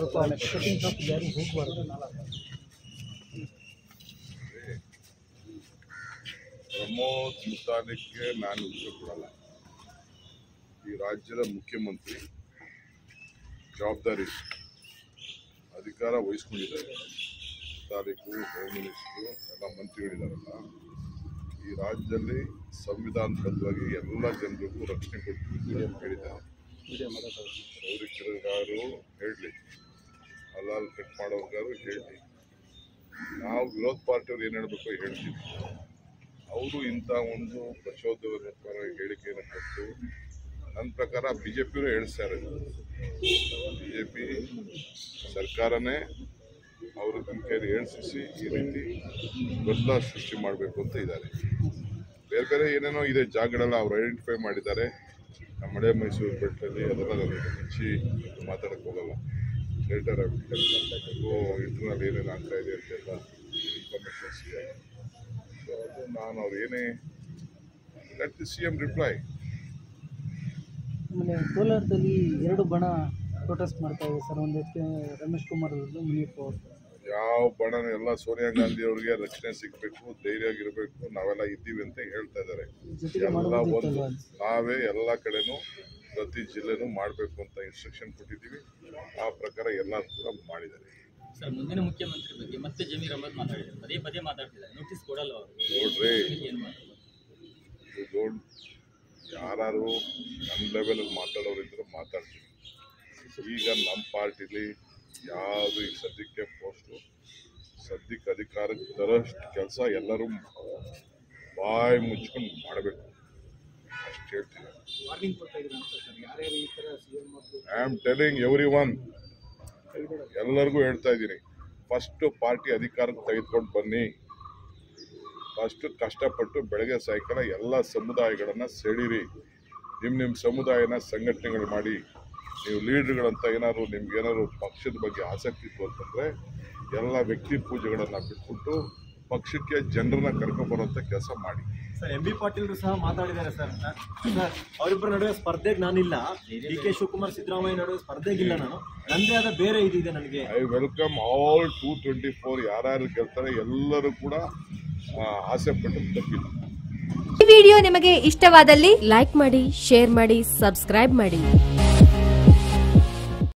ಸ್ವಲ್ಪ cutting shop ಯಾರು ಹೋಗಬಾರ್ದು ಪ್ರಮೋದ್ ಮುತಾಲಿಕ್ಗೆ ನಾನು ಉತ್ತರ ಕೊಡಲ್ಲ ಈ ರಾಜ್ಯದ ಮುಖ್ಯಮಂತ್ರಿ ಜವಾಬ್ದಾರಿ ಅಧಿಕಾರ ವಹಿಸ್ಕೊಂಡಿದ್ದಾರೆ ತಾರೀಕು ಹೋಮ್ ಮಿನಿಸ್ಟ್ರು ಎಲ್ಲ ಮಂತ್ರಿಗಳಿದಾರಲ್ಲ ಈ ರಾಜ್ಯದಲ್ಲಿ ಸಂವಿಧಾನಬದ್ಧವಾಗಿ ಎಲ್ಲ ಜನರಿಗೂ ರಕ್ಷಣೆ ಕೊಡ್ತೀವಿ ಅಂತ ಹೇಳಿದ್ದಾರೆ ಗೌರಿ ಕಿರಣಗಾರು ಹೇಳಲಿ ಹಲಾಲ್ ಕಟ್ ಮಾಡೋರ್ಗಾರು ಹೇಳಲಿ ನಾವು ವಿರೋಧ ಪಾರ್ಟಿಯವ್ರು ಏನು ಹೇಳಬೇಕು ಹೇಳ್ತೀವಿ ಅವರು ಇಂಥ ಒಂದು ಪ್ರಚೋದಕರ ಹೇಳಿಕೆಯನ್ನು ಕೊಟ್ಟು ನನ್ನ ಪ್ರಕಾರ ಬಿ ಜೆ ಪಿಯವರು ಹೇಳ್ತಾ ಇರೋದು ಬಿ ಜೆ ಪಿ ಸರ್ಕಾರನೇ ಅವ್ರ ಕೈಲಿ ಹೇಳ್ಸಿಸಿ ಈ ರೀತಿ ಗೊಂದಲ ಸೃಷ್ಟಿ ಮಾಡಬೇಕು ಅಂತ ಇದ್ದಾರೆ ಬೇರೆ ಬೇರೆ ಏನೇನೋ ಇದೆ ಜಾಗಗಳೆಲ್ಲ ಅವ್ರು ಐಡೆಂಟಿಫೈ ಮಾಡಿದ್ದಾರೆ ನಮ್ಮ ಮಳೆ ಮೈಸೂರು ಬೆಟ್ಟಲ್ಲಿ ಅದೆಲ್ಲ ನನಗೆ ಹೆಚ್ಚಿ ಮಾತಾಡಕ್ಕೆ ಹೋಗಲ್ಲ ಲೇಟರ್ ಇಂಟರ್ನಲ್ ಏನೇನು ಆಗ್ತಾ ಇದೆ ಅಂತೆಲ್ಲ ಇನ್ಫಾರ್ಮೇಷನ್ ಸಿಗುತ್ತೆ ಸೊ ಅದು ನಾನು ಅವ್ರು ಏನೇ let the C M reply ಆಮೇಲೆ ಕೋಲಾರದಲ್ಲಿ ಎರಡು ಬಣ ಪ್ರೊಟೆಸ್ಟ್ ಮಾಡ್ತಾ ಇದೆ ಸರ್ ಒಂದಕ್ಕೆ ರಮೇಶ್ ಕುಮಾರ್ ಅವ್ರದ್ದು ಮುನಿಯಪ್ಪ ಅವ್ರದ್ದು ಯಾವ ಬಣನ ಎಲ್ಲ ಸೋನಿಯಾ ಗಾಂಧಿ ಅವರಿಗೆ ರಕ್ಷಣೆ ಸಿಗಬೇಕು ಧೈರ್ಯ ಆಗಿರಬೇಕು ನಾವೆಲ್ಲ ಇದ್ದೀವಿ ಅಂತ ಹೇಳ್ತಾ ಇದ್ದಾರೆ ಜೊತೆಗೆ ಎಲ್ಲ ಒಂದು ಮಾಡಬಹುದಿತ್ತಲ್ವಾ ನಾವೇ ಎಲ್ಲ ಕಡೆನೂ ಪ್ರತಿ ಜಿಲ್ಲೆನೂ ಮಾಡಬೇಕು ಅಂತ ಇನ್ಸ್ಟ್ರಕ್ಷನ್ ಕೊಟ್ಟಿದ್ದೀವಿ ಆ ಪ್ರಕಾರ ಎಲ್ಲ ಕೂಡ ಮಾಡಿದ್ದಾರೆ ಸರ್ ಮುಂದಿನ ಮುಖ್ಯಮಂತ್ರಿ ಬಗ್ಗೆ ಮತ್ತೆ ಜಮೀರ್ ಅಹಮದ್ ಮಾತಾಡಿದ್ದಾರೆ ಪದೇ ಪದೇ ಮಾತಾಡ್ತಿದ್ದಾರೆ ನೋಟಿಸ್ ಕೊಡಲ್ಲ ಅವರು ನೋಡ್ರಿ ಏನು ಮಾಡ್ತಾರೆ ಇದು ದೊಡ್ಡ ಯಾರು ನನ್ನ ಲೆವೆಲಲ್ಲಿ ಮಾತಾಡೋರಿದ್ರು ಮಾತಾಡ್ತೀವಿ ಈಗ ನಮ್ಮ ಪಾರ್ಟಿಲಿ ಯಾವುದು ಈಗ ಸದ್ಯಕ್ಕೆ ಪೋಸ್ಟು ಸದ್ಯಕ್ಕೆ ಅಧಿಕಾರಕ್ಕೆ ತರೋಷ್ಟು ಕೆಲಸ ಎಲ್ಲರೂ ಬಾಯಿ ಮುಚ್ಕೊಂಡು ಮಾಡಬೇಕು ಅಷ್ಟು ಹೇಳ್ತೀನಿ ವಾರ್ನಿಂಗ್ ಕೊಡ್ತಾ ಇದ್ದಾರೆ ಅಂತ ಸರ್ ಯಾರ್ಯಾರು ಈ ಥರ C M I am telling everyone ಎಲ್ಲರಿಗೂ ಹೇಳ್ತಾ ಇದ್ದೀನಿ ಫಸ್ಟು ಪಾರ್ಟಿ ಅಧಿಕಾರಕ್ಕೆ ತೆಗೆದುಕೊಂಡು ಬನ್ನಿ ಫಸ್ಟು ಕಷ್ಟಪಟ್ಟು ಬೆಳಗ್ಗೆ ಸಾಯಂಕಾಲ ಎಲ್ಲ ಸಮುದಾಯಗಳನ್ನು ಸೆಳೀರಿ ನಿಮ್ಮ ನಿಮ್ಮ ಸಮುದಾಯನ ಸಂಘಟನೆಗಳು ಮಾಡಿ ನೀವು ಲೀಡ್ರ್ಗಳಂತ ಏನಾದ್ರು ನಿಮ್ಗೆ ಏನಾದ್ರು ಪಕ್ಷದ ಬಗ್ಗೆ ಆಸಕ್ತಿ ಇತ್ತು ಅಂತಂದರೆ ಎಲ್ಲ ವ್ಯಕ್ತಿ ಪೂಜೆಗಳನ್ನು ಬಿಟ್ಬಿಟ್ಟು ಪಕ್ಷಕ್ಕೆ ಜನರನ್ನ ಕರ್ಕೊಂಬರುವಂಥ ಕೆಲಸ ಮಾಡಿ ಸರ್ ಎಂ ಬಿ ಪಾಟೀಲ್ರು ಸಹ ಮಾತಾಡಿದ್ದಾರೆ ಸರ್ ಸರ್ ಅವರಿಬ್ಬರ ನಡುವೆ ಸ್ಪರ್ಧೆಗೆ ನಾನಿಲ್ಲ ಡಿ ಕೆ ಶಿವಕುಮಾರ್ ಸಿದ್ದರಾಮಯ್ಯ ನಡುವೆ ಸ್ಪರ್ಧೆಗಿಲ್ಲ ನಾನು ನಂದೇ ಆದ ಬೇರೆ ಇದಿದೆ ನನಗೆ I welcome all two twenty four ಯಾರ್ಯಾರು ಗೆಲ್ತಾರೆ ಎಲ್ಲರೂ ಕೂಡ ಆ, ಆಸೆ ಪಟ್ಟು ತಪ್ಪಿಲ್ಲ ಈ ವಿಡಿಯೋ ನಿಮಗೆ ಇಷ್ಟವಾದಲ್ಲಿ ಲೈಕ್ ಮಾಡಿ ಶೇರ್ ಮಾಡಿ ಸಬ್ಸ್ಕ್ರೈಬ್ ಮಾಡಿ